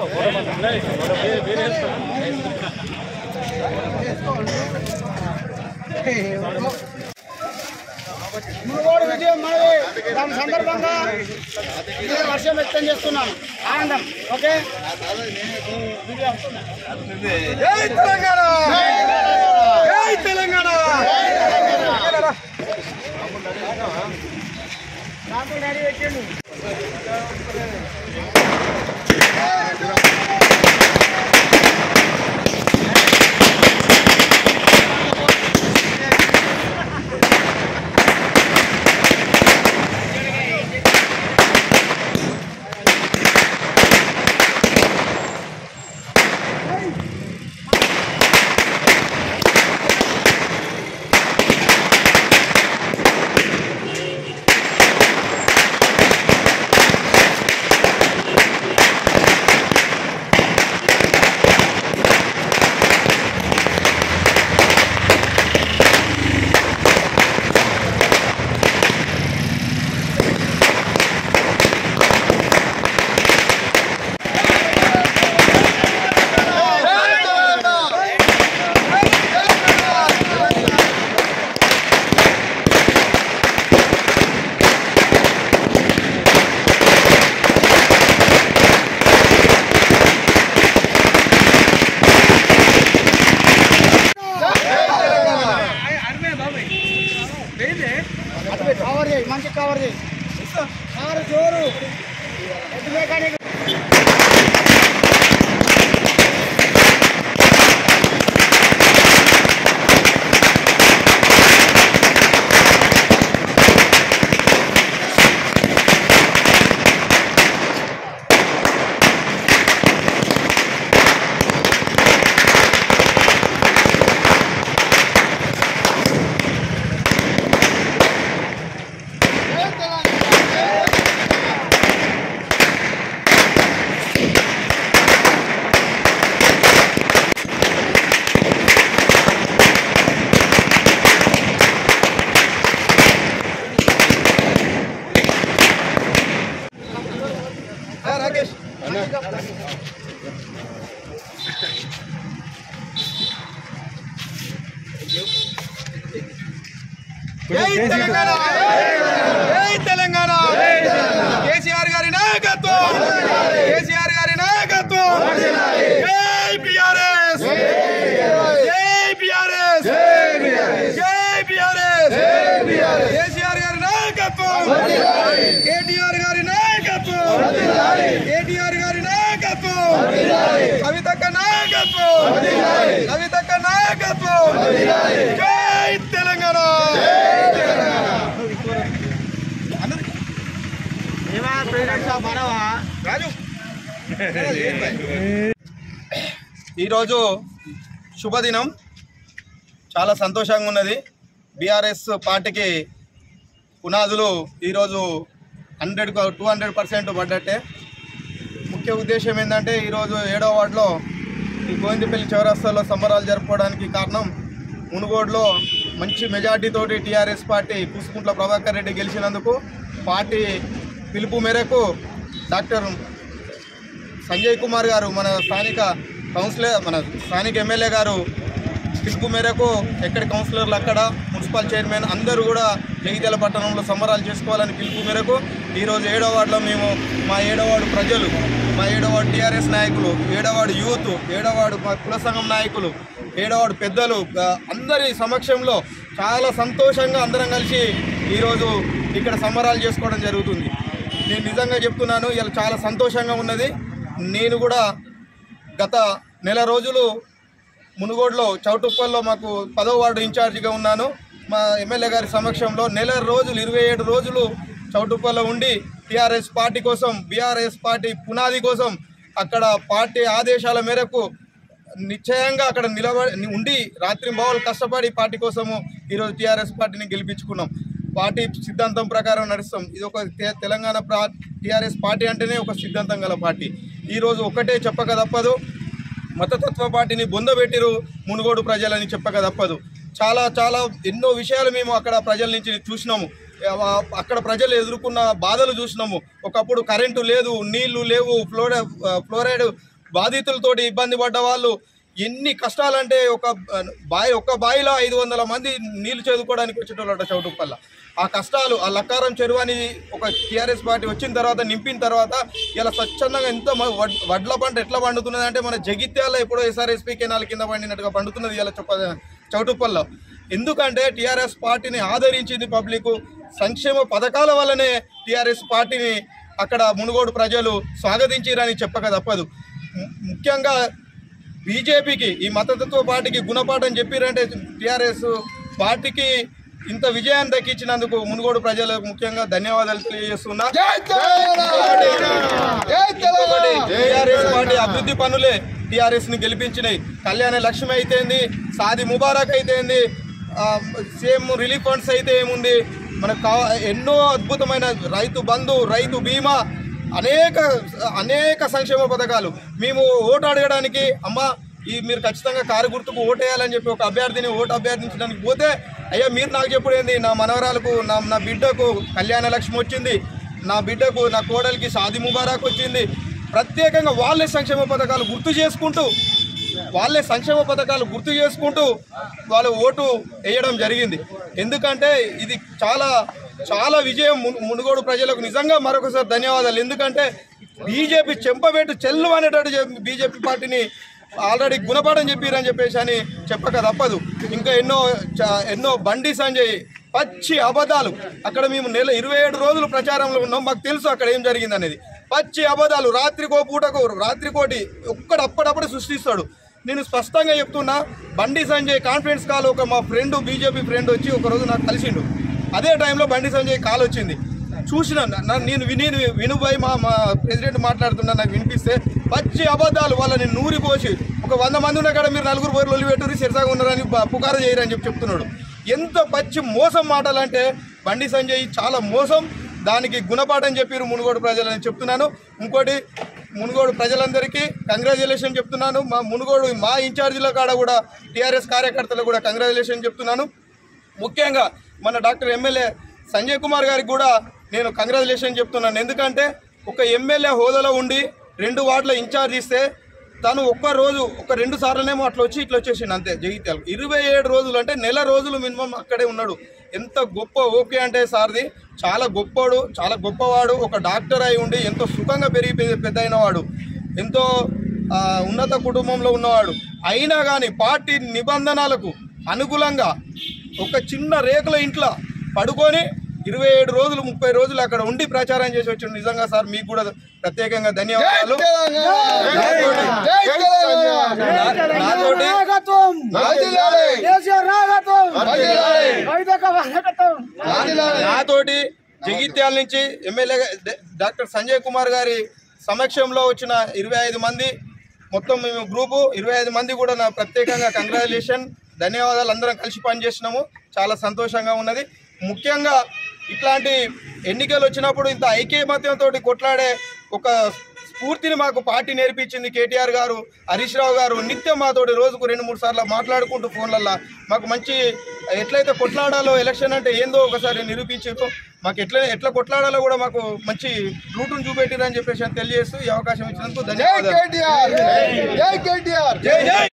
మునుగోడు విజయం మనది దాని సందర్భంగా ఇదే వర్షం వ్యక్తం చేస్తున్నాను ఆనందం ఓకే జై తెలంగాణ జై తెలంగాణ రాంపుల్ డాడీ పెట్టండి అటు కవర్ చేయి మంచి కవర్ చేయి కారు జోరు ఎటు మెకానిక్ రాకేష్ జై తెలంగాణ జై తెలంగాణ కేసీఆర్ గారి నాయకత్వం కేసీఆర్ గారి నాయకత్వం జై బిఆర్ఎస్ జై బిఆర్ఎస్ జై బిఆర్ఎస్ కేసీఆర్ గారి నాయకత్వం కేటీఆర్ గారి నాయకత్వం కేటీఆర్ గారి నాయకత్వం కవితక్క నాయకత్వం కవితక్క నాయకత్వం జై తెలంగాణ రాజు ఈరోజు శుభదినం చాలా సంతోషంగా ఉన్నది బీఆర్ఎస్ పార్టీకి పునాదులు ఈరోజు హండ్రెడ్ టూ హండ్రెడ్ పర్సెంట్ పడ్డట్టే ముఖ్య ఉద్దేశం ఏంటంటే ఈరోజు ఏడో వార్డులో ఈ గోవిందపల్లి చౌరస్తాలో సంబరాలు జరుపుకోవడానికి కారణం మునుగోడులో మంచి మెజార్టీతోటి టీఆర్ఎస్ పార్టీ కూసుకుంట్ల ప్రభాకర్ రెడ్డి గెలిచినందుకు పార్టీ పిలుపు మేరకు డాక్టర్ సంజయ్ కుమార్ గారు మన స్థానిక కౌన్సిలర్ మన స్థానిక ఎమ్మెల్యే గారు పిలుపు మేరకు ఎక్కడి కౌన్సిలర్లు అక్కడ మున్సిపల్ చైర్మన్ అందరూ కూడా జగిత్యాల పట్టణంలో సంబరాలు చేసుకోవాలని పిలుపు మేరకు ఈరోజు ఏడో వార్డులో మేము మా ఏడో వార్డు ప్రజలు మా ఏడో వార్డు టీఆర్ఎస్ నాయకులు ఏడో వార్డు యూత్ ఏడో వార్డు మా కుల సంఘం నాయకులు ఏడో వార్డు పెద్దలు ఆ, అందరి సమక్షంలో చాలా సంతోషంగా అందరం కలిసి ఈరోజు ఇక్కడ సంబరాలు చేసుకోవడం జరుగుతుంది నేను నిజంగా చెప్తున్నాను ఇలా చాలా సంతోషంగా ఉన్నది నేను కూడా గత నెల రోజులు మునుగోడులో చౌటుప్పల్లో మాకు పదో వార్డు ఇన్ఛార్జిగా ఉన్నాను మా ఎమ్మెల్యే గారి సమక్షంలో నెల రోజులు ఇరవై ఏడు రోజులు చౌటుప్పల్లో ఉండి టీఆర్ఎస్ పార్టీ కోసం బీఆర్ఎస్ పార్టీ పునాది కోసం అక్కడ పార్టీ ఆదేశాల మేరకు నిశ్చయంగా అక్కడ నిలబడి ఉండి రాత్రి బావులు కష్టపడి పార్టీ కోసము ఈరోజు టీఆర్ఎస్ పార్టీని గెలిపించుకున్నాం పార్టీ సిద్ధాంతం ప్రకారం నడుస్తాం ఇది ఒక తె- తెలంగాణ ప్రా టీఆర్ఎస్ పార్టీ అంటేనే ఒక సిద్ధాంతం గల పార్టీ ఈరోజు ఒకటే చెప్పక తప్పదు మతతత్వ పార్టీని బొందబెట్టిరు మునుగోడు ప్రజలని చెప్పక తప్పదు చాలా చాలా ఎన్నో విషయాలు మేము అక్కడ ప్రజల నుంచి చూసినాము ఆ, అక్కడ ప్రజలు ఎదుర్కొన్న బాధలు చూసినాము ఒకప్పుడు కరెంటు లేదు నీళ్లు లేవు ఫ్లోరైడ్ ఫ్లోరైడ్ బాధితులతోటి ఇబ్బంది పడ్డ వాళ్ళు ఎన్ని కష్టాలంటే ఒక ఆ, బావి ఒక్క బావిలో ఐదు వందల మంది నీళ్లు చదువుకోవడానికి వచ్చేటోళ్ళట చౌటుప్పల్ల ఆ కష్టాలు ఆ లక్కారం చెరువు అని ఒక టీఆర్ఎస్ పార్టీ వచ్చిన తర్వాత నింపిన తర్వాత ఇలా స్వచ్ఛందంగా ఎంత మ- వడ్- వడ్ల పంట ఎట్లా పండుతున్నది అంటే మన జగిత్యాల ఎప్పుడో ఎస్ఆర్ఎస్పీ కెనాల్ కింద పండినట్టుగా పండుతున్నది ఇలా చొప్ప చౌటుప్పల్లో ఎందుకంటే టీఆర్ఎస్ పార్టీని ఆదరించింది పబ్లిక్ సంక్షేమ పథకాల వల్లనే టీఆర్ఎస్ పార్టీని అక్కడ మునుగోడు ప్రజలు స్వాగతించారని చెప్పక తప్పదు ము- ముఖ్యంగా బీజేపీకి ఈ మతతత్వ పార్టీకి గుణపాఠం చెప్పిరంటే టీఆర్ఎస్ పార్టీకి ఇంత విజయాన్ని దక్కించినందుకు మునుగోడు ప్రజలకు ముఖ్యంగా ధన్యవాదాలు తెలియజేస్తున్నా టీఆర్ఎస్ పార్టీ అభివృద్ధి పనులే టీఆర్ఎస్ ని గెలిపించినాయి కళ్యాణ లక్ష్మి అయితేంది సాది ముబారక్ అయితేంది సేమ్ రిలీఫ్ ఫండ్స్ అయితే ఏముంది మనకు కావ ఎన్నో అద్భుతమైన రైతు బంధు రైతు బీమా అనేక అనేక సంక్షేమ పథకాలు మేము ఓటు అడగడానికి అమ్మా ఈ మీరు ఖచ్చితంగా కారు గుర్తుకు ఓటేయాలని చెప్పి ఒక అభ్యర్థిని ఓటు అభ్యర్థించడానికి పోతే అయ్యా మీరు నాకు చెప్పుడు ఏంది నా మనవరాలకు నా నా బిడ్డకు కళ్యాణ లక్ష్మి వచ్చింది నా బిడ్డకు నా కోడలికి షాది ముబారక్ వచ్చింది ప్రత్యేకంగా వాళ్ళే సంక్షేమ పథకాలు గుర్తు చేసుకుంటూ వాళ్ళే సంక్షేమ పథకాలు గుర్తు చేసుకుంటూ వాళ్ళు ఓటు వేయడం జరిగింది ఎందుకంటే ఇది చాలా చాలా విజయం మును- మునుగోడు ప్రజలకు నిజంగా మరొకసారి ధన్యవాదాలు ఎందుకంటే బీజేపీ చెంపబెట్టు చెల్లు అనేటట్టు బీజేపీ పార్టీని ఆల్రెడీ గుణపాఠం చెప్పిరని చెప్పేసి అని చెప్పక తప్పదు ఇంకా ఎన్నో చ- ఎన్నో బండి సంజయ్ పచ్చి అబద్ధాలు అక్కడ మేము నెల ఇరవై ఏడు రోజులు ప్రచారంలో ఉన్నాం మాకు తెలుసు అక్కడ ఏం జరిగింది అనేది పచ్చి అబద్ధాలు రాత్రికో పూటకో రాత్రికోటి ఒక్కడు అప్పుడప్పుడే సృష్టిస్తాడు నేను స్పష్టంగా చెప్తున్నా బండి సంజయ్ కాన్ఫరెన్స్ కాల్ ఒక మా ఫ్రెండ్ బీజేపీ ఫ్రెండ్ వచ్చి ఒక రోజు నాకు కలిసిండు అదే టైంలో బండి సంజయ్ కాల్ వచ్చింది చూసిన నా- నేను విని వినుబాయి మా మా ప్రెసిడెంట్ మాట్లాడుతున్నా నాకు వినిపిస్తే పచ్చి అబద్ధాలు వాళ్ళని నూరి పోసి ఒక వంద మంది ఉన్న కాడ మీరు నలుగురు పోయి లొల్లి పెట్టుకుని సిరసాగా ఉన్నారని ప- పుకారు చేయరని చెప్పి చెప్తున్నాడు ఎంత పచ్చి మోసం మాటలంటే బండి సంజయ్ చాలా మోసం దానికి గుణపాఠం చెప్పారు మునుగోడు ప్రజలని చెప్తున్నాను ఇంకోటి మునుగోడు ప్రజలందరికీ కంగ్రాచులేషన్ చెప్తున్నాను మా మునుగోడు మా ఇన్ఛార్జీల కాడ కూడా టీఆర్ఎస్ కార్యకర్తలు కూడా కంగ్రాచులేషన్ చెప్తున్నాను ముఖ్యంగా మన డాక్టర్ ఎమ్మెల్యే సంజయ్ కుమార్ గారికి కూడా నేను కంగ్రాచులేషన్ చెప్తున్నాను ఎందుకంటే ఒక ఎమ్మెల్యే హోదాలో ఉండి రెండు వార్డుల ఇన్ఛార్జ్ ఇస్తే తను ఒక్క రోజు ఒక రెండు సార్లనేమో అట్లా వచ్చి ఇట్లా వచ్చేసిండు అంతే జగిత్యాల ఇరవై ఏడు రోజులు అంటే నెల రోజులు మినిమం అక్కడే ఉన్నాడు ఎంత గొప్ప ఓకే అంటే సార్ది చాలా గొప్పవాడు చాలా గొప్పవాడు ఒక డాక్టర్ అయి ఉండి ఎంతో సుఖంగా పెరిగి పె- పెద్ద అయినవాడు ఎంతో ఆ, ఉన్నత కుటుంబంలో ఉన్నవాడు అయినా కానీ పార్టీ నిబంధనలకు అనుకూలంగా ఒక చిన్న రేకుల ఇంట్లో పడుకొని ఇరవై ఏడు రోజులు ముప్పై రోజులు అక్కడ ఉండి ప్రచారం చేసి వచ్చాడు నిజంగా సార్ మీకు కూడా ప్రత్యేకంగా ధన్యవాదాలు నాతోటి నాయకత్వం కేసీఆర్ నాయకత్వం వైదక నాయకత్వం నాతోటి జగిత్యాల నుంచి ఎమ్మెల్యే డా- డాక్టర్ సంజయ్ కుమార్ గారి సమక్షంలో వచ్చిన ఇరవై ఐదు మంది మొత్తం మేము గ్రూపు ఇరవై ఐదు మంది కూడా నా ప్రత్యేకంగా కంగ్రాచులేషన్ ధన్యవాదాలు అందరం కలిసి పనిచేసినాము చాలా సంతోషంగా ఉన్నది ముఖ్యంగా ఇట్లాంటి ఎన్నికలు వచ్చినప్పుడు ఇంత ఐక్యమత్యంతో కొట్లాడే ఒక స్ఫూర్తిని మాకు పార్టీ నేర్పించింది కేటీఆర్ గారు హరీష్ రావు గారు నిత్యం మాతోటి రోజుకు రెండు మూడు సార్లు మాట్లాడుకుంటూ ఫోన్లల్లో మాకు మంచి ఎట్లయితే కొట్లాడాలో ఎలక్షన్ అంటే ఏందో ఒకసారి నిరూపించారు మాకు ఎట్లా ఎట్లా కొట్లాడాలో కూడా మాకు మంచి రూటును చూపెట్టిరని చెప్పేసి అని తెలియజేస్తూ ఈ అవకాశం ఇచ్చినందుకు ధన్యవాదాలు కేటీఆర్ జై కేటీఆర్ జై జై